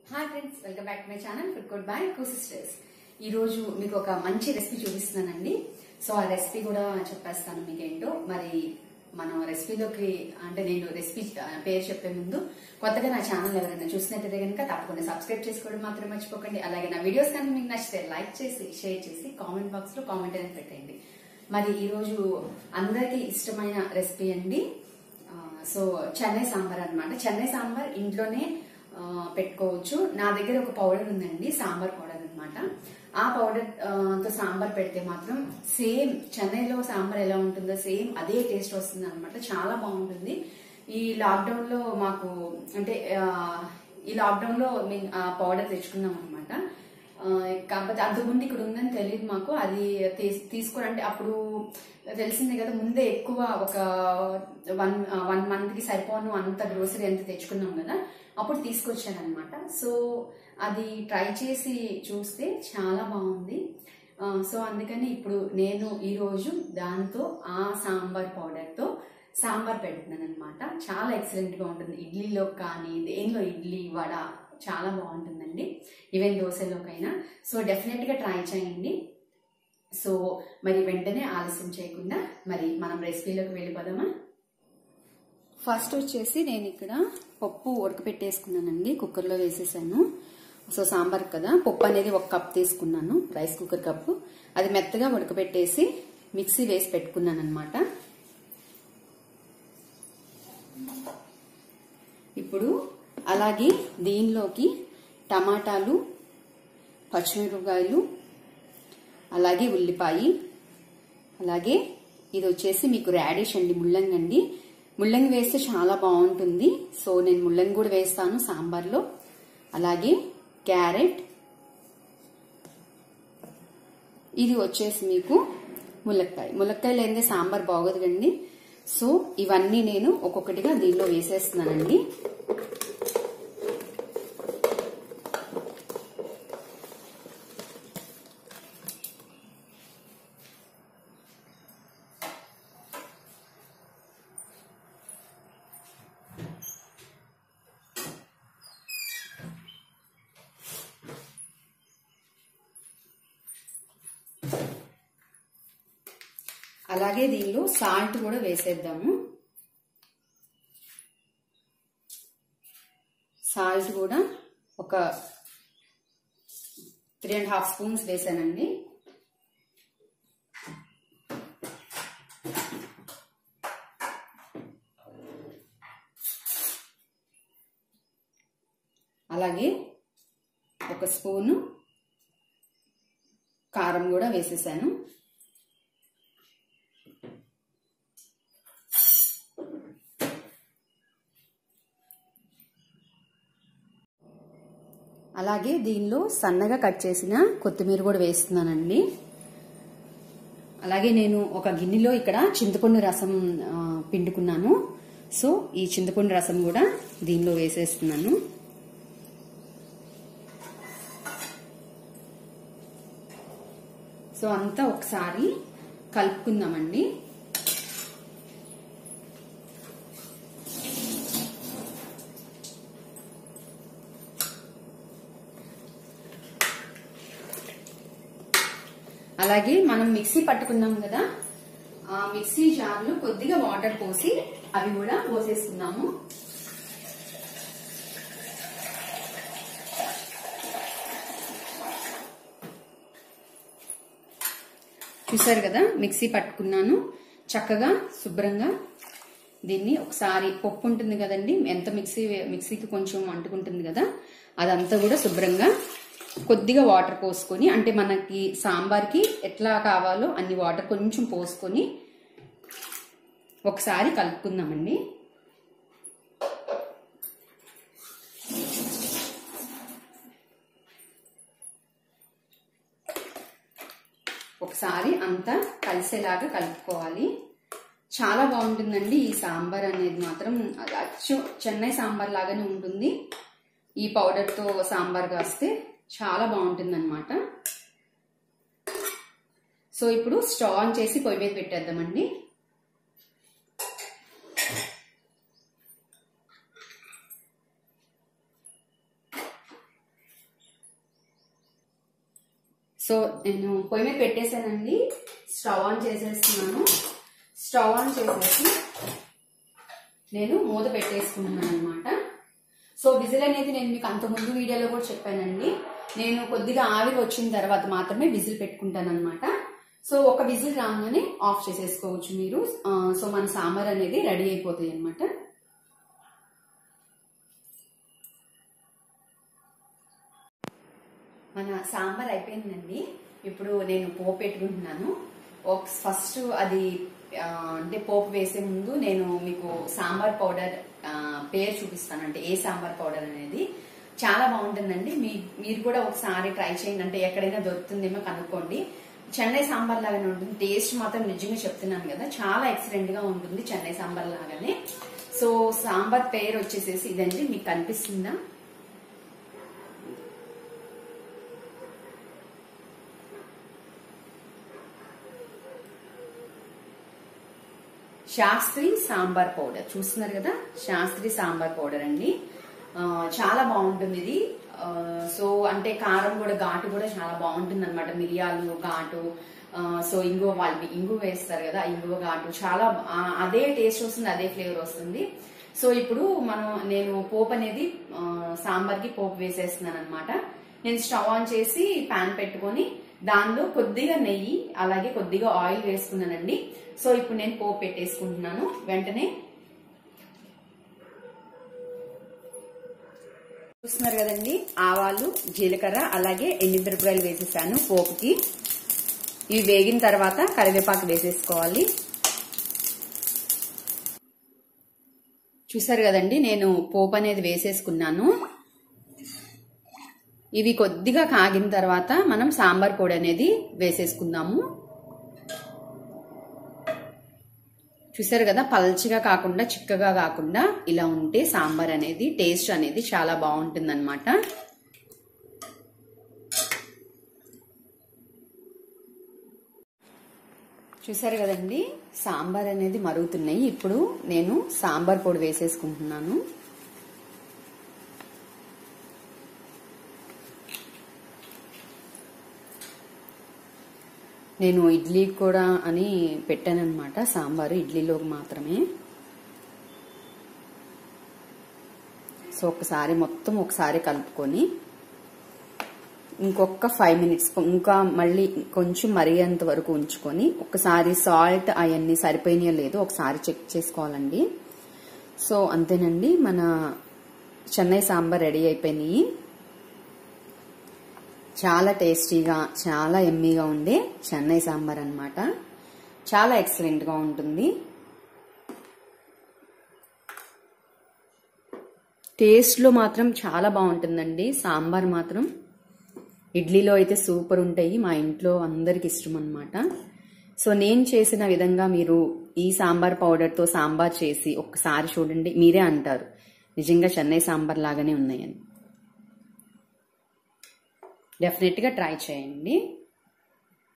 hi friends welcome back to my channel food code by co sisters ఈ రోజు మీకు ఒక మంచి రెసిపీ చూపిస్తున్నానండి సో ఆ రెసిపీ కూడా చెప్పేస్తాను మీకు ఏంటో మరి మనం రెసిపీలోకి అంటే నేను రెసిపీ పేరు చెప్పే ముందు కొత్తగా నా ఛానల్ ఎవరైనా చూసినట్టయితే కనుక తప్పకుండా సబ్స్క్రైబ్ చేసుకోవడం మాత్రం మర్చిపోకండి అలాగే నా వీడియోస్ కనుక మీకు నచ్చితే లైక్ చేసి షేర్ చేసి కామెంట్ బాక్స్ లో కామెంట్ అనేది పెట్టండి మరి ఈ రోజు అందరికీ ఇష్టమైన రెసిపీ అండి ఆ, సో చెన్నై సాంబార్ అన్నమాట చెన్నై సాంబార్ ఇంట్లోనే ఆ, పెట్టుకోవచ్చు నా దగ్గర ఒక పౌడర్ ఉందండి సాంబార్ పౌడర్ అన్నమాట ఆ పౌడర్ ఆ, తో సాంబార్ పెడితే మాత్రం సేమ్ చెన్నైలో సాంబార్ ఎలా ఉంటుందో సేమ్ అదే టేస్ట్ వస్తుంది అనమాట చాలా బాగుంటుంది ఈ లాక్డౌన్ లో మాకు అంటే ఆ, ఈ లాక్డౌన్ లో మేము ఆ పౌడర్ తెచ్చుకున్నాం అనమాట కాకపోతే అంతకుముందు ఇక్కడ ఉందని తెలియదు మాకు అది తీస్- తీసుకొని అంటే అప్పుడు తెలిసిందే కదా ముందే ఎక్కువ ఒక వన్ వన్ మంత్ కి సరిపోను అంత గ్రోసరీ ఎంత తెచ్చుకున్నాం కదా అప్పుడు తీసుకొచ్చాను అనమాట సో అది ట్రై చేసి చూస్తే చాలా బాగుంది ఆ, సో అందుకని ఇప్పుడు నేను ఈ రోజు దాంతో ఆ సాంబార్ పౌడర్ తో సాంబార్ పెడుతున్నాను అనమాట చాలా ఎక్సలెంట్ గా ఉంటుంది ఇడ్లీలో కానీ దేనిలో ఇడ్లీ వడ చాలా బాగుంటుందండి ఈవెన్ దోశలోకైనా సో డెఫినెట్ గా ట్రై చేయండి సో మరి వెంటనే ఆలస్యం చేయకుండా మరి మనం రెసిపీలోకి వెళ్ళిపోదామా ఫస్ట్ వచ్చేసి నేను ఇక్కడ పప్పు ఉడకపెట్టేసుకున్నానండి కుక్కర్లో వేసేసాను సో సాంబార్ కదా పప్పు అనేది ఒక కప్ తీసుకున్నాను రైస్ కుక్కర్ కప్పు అది మెత్తగా ఉడకపెట్టేసి మిక్సీ వేసి పెట్టుకున్నాను అనమాట ఇప్పుడు అలాగే దీనిలోకి టమాటాలు పచ్చిమిరపకాయలు అలాగే ఉల్లిపాయ అలాగే ఇది వచ్చేసి మీకు రాడిష్ అండి ముల్లంగి అండి ముల్లంగి వేస్తే చాలా బాగుంటుంది సో నేను ముల్లంగి కూడా వేస్తాను సాంబార్లో అలాగే క్యారెట్ ఇది వచ్చేసి మీకు ములక్కాయ ములక్కాయ లేనిదే సాంబార్ బాగోదు కండి సో ఇవన్నీ నేను ఒక్కొక్కటిగా దీనిలో వేసేస్తున్నానండి అలాగే దీనిలో సాల్ట్ కూడా వేసేద్దాము సాల్ట్ కూడా ఒక త్రీ అండ్ హాఫ్ స్పూన్స్ వేసానండి అలాగే ఒక స్పూను కారం కూడా వేసేసాను అలాగే దీనిలో సన్నగా కట్ చేసిన కొత్తిమీర కూడా వేస్తున్నానండి అలాగే నేను ఒక గిన్నెలో ఇక్కడ చింతపండు రసం ఆ, పిండుకున్నాను సో ఈ చింతపండు రసం కూడా దీనిలో వేసేస్తున్నాను సో అంతా ఒకసారి కలుపుకుందామండి అలాగే మనం మిక్సీ పట్టుకున్నాం కదా ఆ మిక్సీ జార్లో కొద్దిగా వాటర్ పోసి అవి కూడా పోసేసుకున్నాము చూసారు కదా మిక్సీ పట్టుకున్నాను చక్కగా శుభ్రంగా దీన్ని ఒకసారి పప్పు ఉంటుంది కదండి ఎంత మిక్సీ మిక్సీకి కొంచెం అంటుకుంటుంది కదా అదంతా కూడా శుభ్రంగా కొద్దిగా వాటర్ పోసుకొని అంటే మనకి సాంబార్కి ఎట్లా కావాలో అన్ని వాటర్ కొంచెం పోసుకొని ఒకసారి కలుపుకుందామండి ఒకసారి అంతా కలిసేలాగా కలుపుకోవాలి చాలా బాగుంటుందండి ఈ సాంబార్ అనేది మాత్రం అది అచ్చు చెన్నై సాంబార్ లాగానే ఉంటుంది ఈ పౌడర్తో సాంబార్ కాస్తే చాలా బాగుంటుంది అనమాట సో ఇప్పుడు స్టవ్ ఆన్ చేసి పొయ్యి మీద పెట్టేద్దామండి సో నేను పొయ్యి మీద పెట్టేశానండి స్టవ్ ఆన్ చేసేస్తున్నాను స్టవ్ ఆన్ చేసేసి నేను మూత పెట్టేసుకుంటున్నాను అనమాట సో విజిల్ అనేది నేను మీకు అంత ముందు వీడియోలో కూడా చెప్పానండి నేను కొద్దిగా ఆవిరి వచ్చిన తర్వాత మాత్రమే విజిల్ పెట్టుకుంటాను అనమాట సో ఒక విజిల్ రాగానే ఆఫ్ చేసేసుకోవచ్చు మీరు ఆ, సో మన సాంబార్ అనేది రెడీ అయిపోతాయి అనమాట మన సాంబార్ అయిపోయిందండి ఇప్పుడు నేను పోపు పెట్టుకుంటున్నాను ఒక ఫస్ట్ అది ఆ, అంటే పోపు వేసే ముందు నేను మీకు సాంబార్ పౌడర్ ఆ, పేరు చూపిస్తాను అంటే ఏ సాంబార్ పౌడర్ అనేది చాలా బాగుంటుందండి మీ మీరు కూడా ఒకసారి ట్రై చేయండి అంటే ఎక్కడైనా దొరుకుతుందేమో కనుక్కోండి చెన్నై సాంబార్ లాగానే ఉంటుంది టేస్ట్ మాత్రం నిజంగా చెప్తున్నాను కదా చాలా ఎక్సలెంట్ గా ఉంటుంది చెన్నై సాంబార్ లాగానే సో సాంబార్ పేరు వచ్చేసేసి ఇదండి మీకు కనిపిస్తుందా శాస్త్రి సాంబార్ పౌడర్ చూస్తున్నారు కదా శాస్త్రి సాంబార్ పౌడర్ అండి ఆ, చాలా బాగుంటుంది ఇది ఆ, సో అంటే కారం కూడా ఘాటు కూడా చాలా బాగుంటుంది అనమాట మిరియాలు ఘాటు ఆ, సో ఇంగువ వాళ్ళు ఇంగువ వేస్తారు కదా ఆ ఇంగువ ఘాటు చాలా ఆ, అదే టేస్ట్ వస్తుంది అదే ఫ్లేవర్ వస్తుంది సో ఇప్పుడు మనం నేను పోపు అనేది ఆ, సాంబార్కి పోపు వేసేస్తున్నాను అనమాట నేను స్టవ్ ఆన్ చేసి పాన్ పెట్టుకొని దానిలో కొద్దిగా నెయ్యి అలాగే కొద్దిగా ఆయిల్ వేసుకున్నానండి సో ఇప్పుడు నేను పోపు పెట్టేసుకుంటున్నాను వెంటనే చూస్తున్నారు కదండి ఆవాలు జీలకర్ర అలాగే ఎండుమిరపకాయలు వేసేసాను పోపుకి ఇవి వేగిన తర్వాత కరివేపాకు వేసేసుకోవాలి చూసారు కదండి నేను పోపు అనేది వేసేసుకున్నాను ఇవి కొద్దిగా కాగిన తర్వాత మనం సాంబార్ పొడి అనేది వేసేసుకుందాము చూసారు కదా పల్చగా కాకుండా చిక్కగా కాకుండా ఇలా ఉంటే సాంబార్ అనేది టేస్ట్ అనేది చాలా బాగుంటుంది అనమాట చూసారు కదండి సాంబార్ అనేది మరుగుతున్నాయి ఇప్పుడు నేను సాంబార్ పొడి వేసేసుకుంటున్నాను నేను ఇడ్లీ కూడా అని పెట్టానన్నమాట సాంబారు ఇడ్లీలోకి మాత్రమే సో ఒకసారి మొత్తం ఒకసారి కలుపుకొని ఇంకొక ఫైవ్ మినిట్స్ ఇంకా మళ్ళీ కొంచెం మరిగేంత వరకు ఉంచుకొని ఒకసారి సాల్ట్ అవన్నీ సరిపోయినాయో లేదో ఒకసారి చెక్ చేసుకోవాలండి సో అంతేనండి మన చెన్నై సాంబార్ రెడీ అయిపోయినాయి చాలా టేస్టీగా చాలా ఎమ్మీగా ఉండే చెన్నై సాంబార్ అన్నమాట చాలా ఎక్సలెంట్గా ఉంటుంది టేస్ట్లో మాత్రం చాలా బాగుంటుందండి సాంబార్ మాత్రం ఇడ్లీలో అయితే సూపర్ ఉంటాయి మా ఇంట్లో అందరికి ఇష్టం అనమాట సో నేను చేసిన విధంగా మీరు ఈ సాంబార్ పౌడర్తో సాంబార్ చేసి ఒక్కసారి చూడండి మీరే అంటారు నిజంగా చెన్నై సాంబార్ లాగానే ఉన్నాయని డెఫినెట్గా ట్రై చేయండి